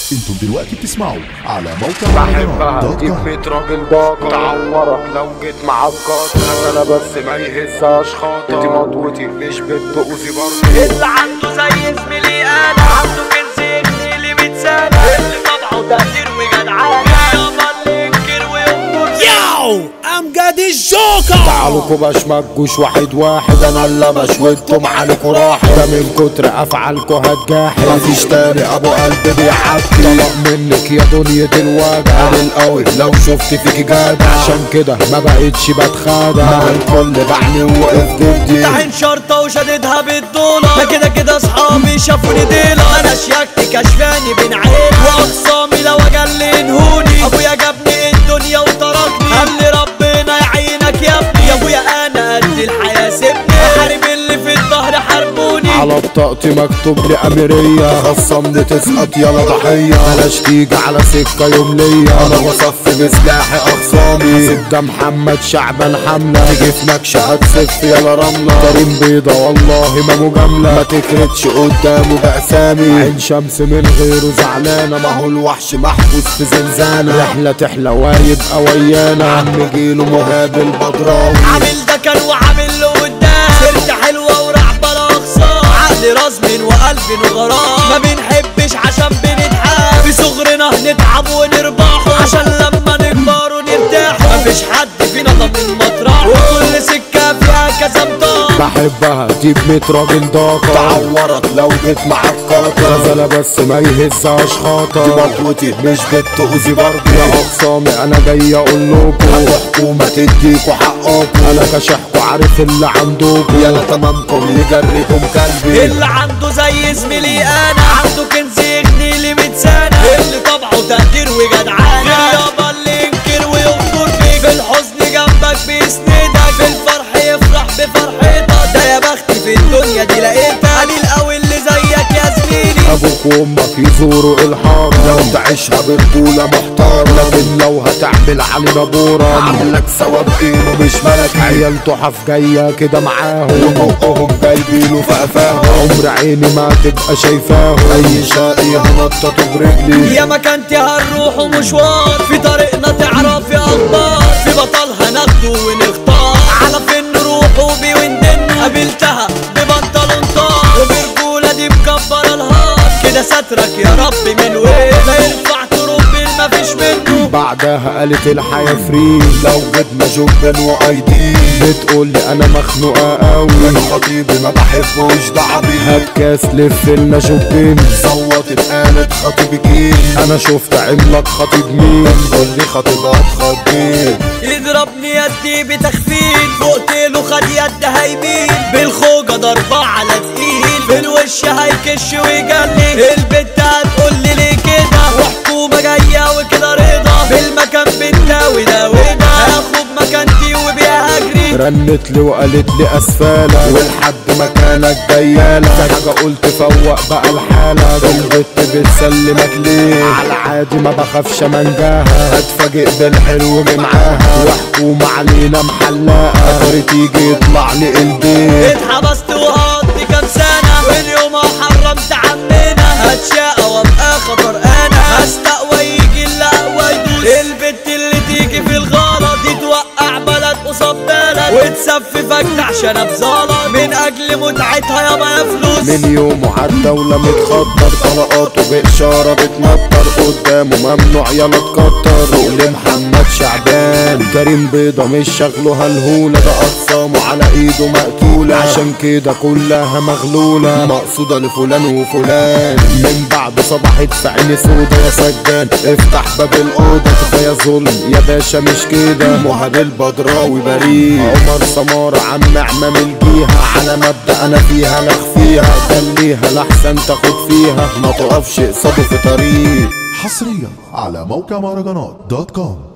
انتم دلوقتي بتسمعوا على موقع بحبها مهرجانات دوت دي كوم. بيت راجل ضاقة تعورك لو جيت معاك قاطع انا بس ما يهزهاش خاطر دي مضوتي مش بنت اوزي برضه اللي عنده زي زميلي انا عنده كنز يغني لي 100 سنه اللي طبعه تقدير وجدعانه يابا اللي ينكر وينكر ياو امجد الجوكر تعالوا كوباش مجوش واحد واحد انا اللي بشويتكم عليكوا راحت ده من كتر افعالكوا هتجاحد مفيش تاني ابو قلب بيعدي طلب منك يا دنيا الوجع انا القوي لو شفت فيكي جدع عشان كده ما بقتش بتخادع مع الكل بعني وقف ضدي طحن شرطة وشددها بالدولار ما كده كده اصحابي شافوني ديلا انا شياكتي كشفاني بين عيني واقسامي لو اجلنهوني ابويا جابني الدنيا وتركني قال لي ربنا يعينك يا ابني يا ابويا انا قد الحياة سيبني حارب اللي في الظهر حاربوني على بطاقتي مكتوب لي أميرية خصمني تسقط يلا ضحية بلاش تيجي على سكة يوم ليا أنا بصفي بسلاحي أخصامي حاسب ده محمد شعبان حملة تيجي في نكشة هتسف يلا رملة كريم بيضة والله ما مجاملة ما تكردش قدامه بأسامي عين شمس من غيره زعلانة ما هو الوحش محبوس في زنزانة رحلة تحلى ويبقى ويانا عم جيله مهاب البدراوي عامل ده كان وعامل له قدام سيرت حلوة ورعبة لا أخسار عقلي رزم وقلبي غرام ما بنحبش عشان بنتحاب في صغرنا نتعب ونربحه عشان لما نكبر ونرتاح مفيش حد فينا ضامن مطرح وكل سكة فيها كذا مطار بحبها دي بميت راجل ضاقة تعورك لو جيت معاك قاطع غزالة بس ما يهزهاش خاطر دي مطوتي مش بنت اوزي برضه يا اقسامي انا جاي اقول لكم حكومة تديكوا حقكم انا كشحكوا عارف اللي عندكم يلا تمامكم يجريكم كلبي اللي عنده زي زميلي انا عنده كنز يغني لي 100 سنه اللي طبعه تقدير وجدعانه يابا اللي ينكر وينكر فيك في الحزن جنبك بيسندك في الفرح يفرح بفرحتك ده يا بختي في الدنيا دي لقيتك قليل قوي اللي زيك يا زميلي ابوك وامك يزوروا الحار لو تعيشها برجولة محتار لكن لو هتعمل علينا بورا عاملك ثواب ايده مش ملك عيال تحف جاية كده معاهم وبقهم جايبينه في قفاهم عمر عيني ما تبقى شايفاهم اي شقي هنططه برجلي يا مكانتي هنروح مشوار في طريقنا تعرفي اخبار في بطلها ناخده ونختار على فين نروح وبي وندن قابلتها ببنطلون طار وبرجولة دي مكبرة الهار كده سترك يا رب من وين لا ينفع ترب مفيش منه بعدها قالت الحياة فري لو جبنا جبن وايدي بتقول لي انا مخنوقة قوي خطيبي ما بحبوش ده عبيط هات كاس لف لنا جبين صوتت قالت خطيبي جيل انا شفت عملك خطيب مين قول لي خطيبك خطيب يضربني يدي بتخفيل فوقت له خد يد هيمين بالخوجة ضربة على تقيل في الوش هيكش ويجلي البت هتقول لي ليه كده وحكومة جاية وكده رضا في المكان بتداوي ده وده هاخد مكانتي وبيها اجري رنت لي وقالت لي اسفالة والحد مكانك جيالة حاجة قلت فوق بقى الحالة ده البت بتسلمك ليه على العادي ما بخافش منجاها هتفاجئ بالحلو اللي معاها وحكومة علينا محلاقة اخر تيجي يطلع لي البيت اتحبست وقضي كام سنة واليوم حرمت عمنا هتشقى وابقى خطر انا هستقوى يجي القهوة يدوس البت اللي تيجي في الغلط دي توقع بلد قصاد بلد وتسففك عشان ابزالك من اجل متعتها يابا يا فلوس من يومه عالدولة متخطر طلقاته بإشارة بتنطر قدامه ممنوع يلا تكتر رقل محمد شعبان كريم بيضة مش شغله هالهولة ده أقسامه على إيده مقتولة عشان كده كلها مغلولة مقصودة لفلان وفلان من بعد صبحت في عيني سودا يا سجان افتح باب الأوضة كفاية ظلم يا باشا مش كده مهاب البدراوي بريء عمر سمارة عم عمام الجيهة على مبدأ أنا فيها نخفيها خليها لحسن تاخد فيها ما تقفش قصاده في طريق حصريا على موقع مهرجانات دوت كوم